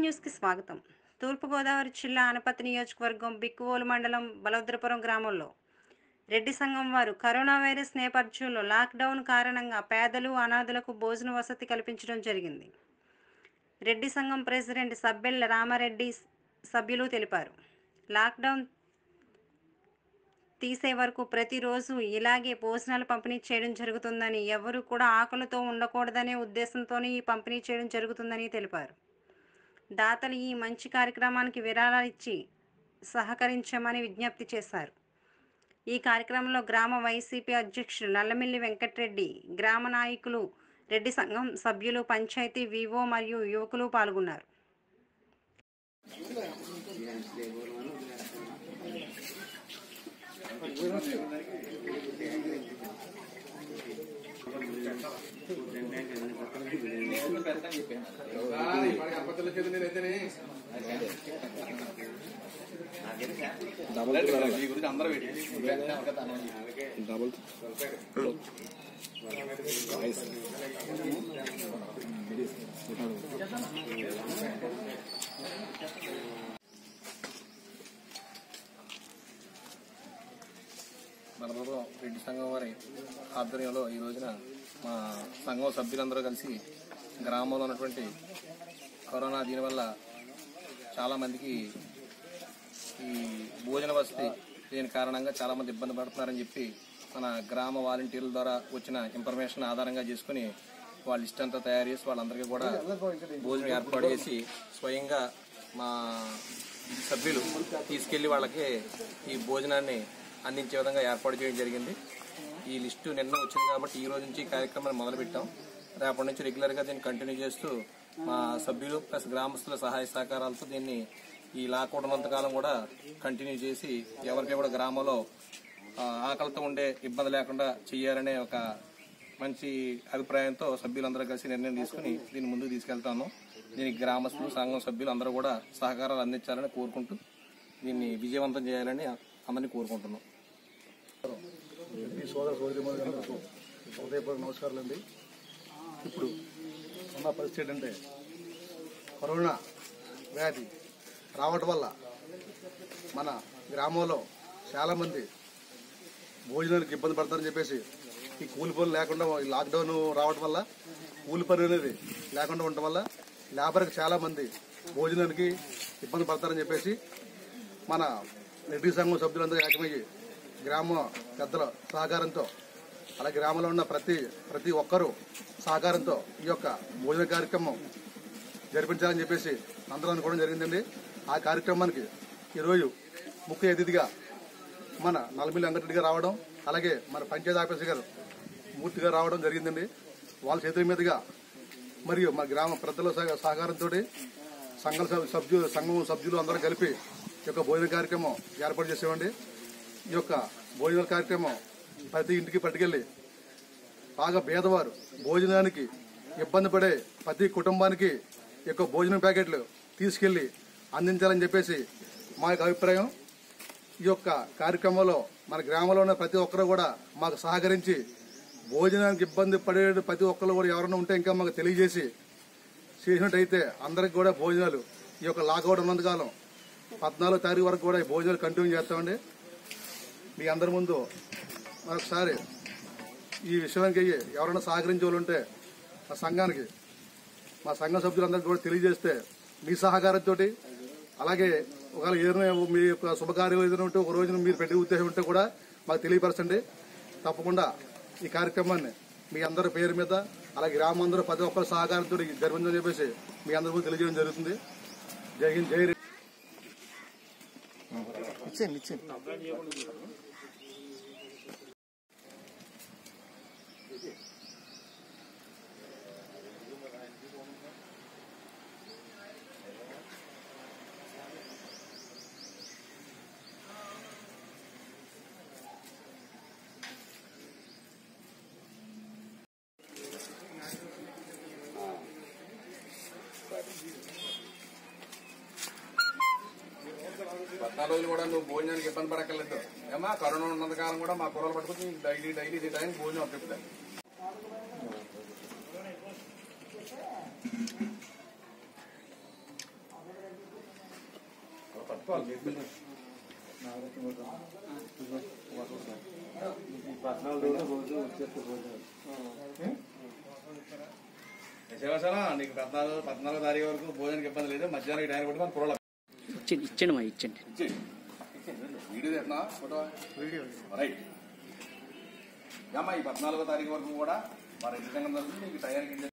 న్యూస్కి స్వాగతం తూర్పుగోదావరి జిల్లా అనపతి నియోజకవర్గం బిక్కువోలు మండలం బలభద్రపురం గ్రామంలో రెడ్డి సంఘం వారు కరోనా వైరస్ నేపథ్యంలో లాక్డౌన్ కారణంగా పేదలు అనాథులకు భోజన వసతి కల్పించడం జరిగింది రెడ్డి సంఘం ప్రెసిడెంట్ సబ్బెళ్ళ రామారెడ్డి సభ్యులు తెలిపారు లాక్డౌన్ తీసే వరకు ప్రతిరోజు ఇలాగే భోజనాలు పంపిణీ చేయడం జరుగుతుందని ఎవరు కూడా ఆకలితో ఉండకూడదనే ఉద్దేశంతోనే ఈ పంపిణీ చేయడం జరుగుతుందని తెలిపారు దాతలు ఈ మంచి కార్యక్రమానికి విరాళాలు ఇచ్చి సహకరించమని విజ్ఞప్తి చేశారు ఈ కార్యక్రమంలో గ్రామ వైసీపీ అధ్యక్షులు నల్లమిల్లి వెంకటరెడ్డి గ్రామ నాయకులు రెడ్డి సంఘం సభ్యులు పంచాయతీ వివో మరియు యువకులు పాల్గొన్నారు ఈ గురించి అందరూ డబుల్ మనలో రెడ్డి సంఘం వారి ఆధ్వర్యంలో ఈ రోజున మా సంఘం సభ్యులందరూ కలిసి గ్రామంలో ఉన్నటువంటి కరోనా దీనివల్ల చాలా మందికి ఈ భోజన వసతి దీని కారణంగా చాలా మంది ఇబ్బంది పడుతున్నారని చెప్పి మన గ్రామ వాలంటీర్ల ద్వారా వచ్చిన ఇన్ఫర్మేషన్ ఆధారంగా చేసుకుని వాళ్ళ లిస్ట్ అంతా తయారు చేసి వాళ్ళందరికీ కూడా భోజనం ఏర్పాటు చేసి స్వయంగా మా సభ్యులు తీసుకెళ్లి వాళ్ళకి ఈ భోజనాన్ని అందించే విధంగా ఏర్పాటు చేయడం జరిగింది ఈ లిస్టు నిన్న వచ్చింది కాబట్టి ఈ రోజు నుంచి ఈ కార్యక్రమాన్ని మొదలుపెట్టాం రేపటి నుంచి రెగ్యులర్ గా దీన్ని కంటిన్యూ చేస్తూ మా సభ్యులు ప్లస్ గ్రామస్తుల సహాయ సహకారాలతో దీన్ని ఈ లాక్డౌన్ ఉన్నంతకాలం కూడా కంటిన్యూ చేసి ఎవరికి కూడా గ్రామంలో ఆ, ఆకలితో ఉండే ఇబ్బంది లేకుండా చేయాలనే ఒక మంచి అభిప్రాయంతో సభ్యులందరూ కలిసి నిర్ణయం తీసుకుని దీన్ని ముందుకు తీసుకెళ్తాను దీనికి గ్రామస్తులు సంఘం సభ్యులు అందరూ కూడా సహకారాలు అందించాలని కోరుకుంటూ దీన్ని విజయవంతం చేయాలని అందరినీ కోరుకుంటున్నాం ఈ సోదర సోదరిమణులకు హృదయపూర్వక నమస్కారాలు అండి ఇప్పుడు ఉన్న పరిస్థితి ఏంటంటే కరోనా వ్యాధి రావటం వల్ల మన గ్రామంలో చాలామంది భోజనానికి ఇబ్బంది పడతారని చెప్పేసి ఈ కూలి పనులు లేకుండా ఈ లాక్డౌన్ రావడం వల్ల కూలి పని అనేది లేకుండా ఉండటం వల్ల లేబర్కి చాలా మంది భోజనానికి ఇబ్బంది పడతారని చెప్పేసి మన రెడ్డి సంఘం సభ్యులందరూ ఏకమయ్యి గ్రామ పెద్దల సహకారంతో అలాగే గ్రామంలో ఉన్న ప్రతి ప్రతి ఒక్కరూ సహకారంతో ఈ యొక్క భోజన కార్యక్రమం జరిపించాలని చెప్పేసి అందరూ అనుకోవడం జరిగిందండి ఆ కార్యక్రమానికి ఈరోజు ముఖ్య అతిథిగా మన నలమిల్లి వెంకటరెడ్డి గారు రావడం అలాగే మన పంచాయతీ ఆఫీసర్ గారు మూర్తిగా రావడం జరిగిందండి వాళ్ళ చేతుల మీదుగా మరియు మా గ్రామ పెద్దల సహ- సహకారంతో సంఘ సభ్యులు సంఘం సభ్యులు అందరూ కలిపి ఈ యొక్క భోజన కార్యక్రమం ఏర్పాటు చేసామండి ఈ యొక్క భోజన కార్యక్రమం ప్రతి ఇంటికి పట్టుకెళ్లి బాగా పేదవారు భోజనానికి ఇబ్బంది పడే ప్రతి కుటుంబానికి ఈ యొక్క భోజనం ప్యాకెట్లు తీసుకెళ్లి అందించాలని చెప్పేసి మా యొక్క అభిప్రాయం ఈ యొక్క కార్యక్రమంలో మన గ్రామంలో ఉన్న ప్రతి ఒక్కరు కూడా మాకు సహకరించి భోజనానికి ఇబ్బంది పడే ప్రతి ఒక్కరు కూడా ఎవరైనా ఉంటే ఇంకా మాకు తెలియజేసి చేసినట్టయితే అందరికి కూడా భోజనాలు ఈ యొక్క లాకౌట్ ఉన్నంతకాలం పద్నాలుగో తారీఖు వరకు కూడా ఈ భోజనాలు కంటిన్యూ చేస్తామండి మీ అందరి ముందు మరొకసారి ఈ విషయానికి అయ్యి ఎవరైనా సహకరించే వాళ్ళు ఉంటే మా సంఘానికి మా సంఘ సభ్యులందరికీ కూడా తెలియజేస్తే మీ సహకారంతో అలాగే ఒకవేళ ఏదైనా మీ యొక్క శుభకార్యం ఏదైనా ఉంటే ఒక రోజున మీరు పెట్టే ఉద్దేశం ఉంటే కూడా మాకు తెలియపరచండి తప్పకుండా ఈ కార్యక్రమాన్ని మీ అందరి పేరు మీద అలాగే గ్రామం అందరూ ప్రతి ఒక్కరి సహకారంతో జరిపిందని చెప్పేసి మీ అందరి ముందు తెలియజేయడం జరుగుతుంది జై హింద్ జై రెడ్డి. ఇచ్చేయండి ఇచ్చేయండి పద్నాలుగు రోజులు కూడా నువ్వు భోజనానికి ఇబ్బంది పడక్కర్లేదు ఏమా కరోనా ఉన్నంత కాలం కూడా మా కూరలు పట్టుకుని డైలీ డైలీ ఇదే టైం భోజనం అప్పచెప్తాను శివసేన నీకు పద్నాలుగు పద్నాలుగో తారీఖు వరకు భోజనానికి ఇబ్బంది లేదు మధ్యాహ్నం ఈ టైం కొట్టి మన పొరలో ఇచ్చండి ఇచ్చండి మా ఇచ్చండి వీడియో తీస్తున్నా ఫోటో వీడియో రైట్ అమ్మా ఈ పద్నాలుగో తారీఖు వరకు కూడా మరి ఇంటి సంగతి నీకు టయానికి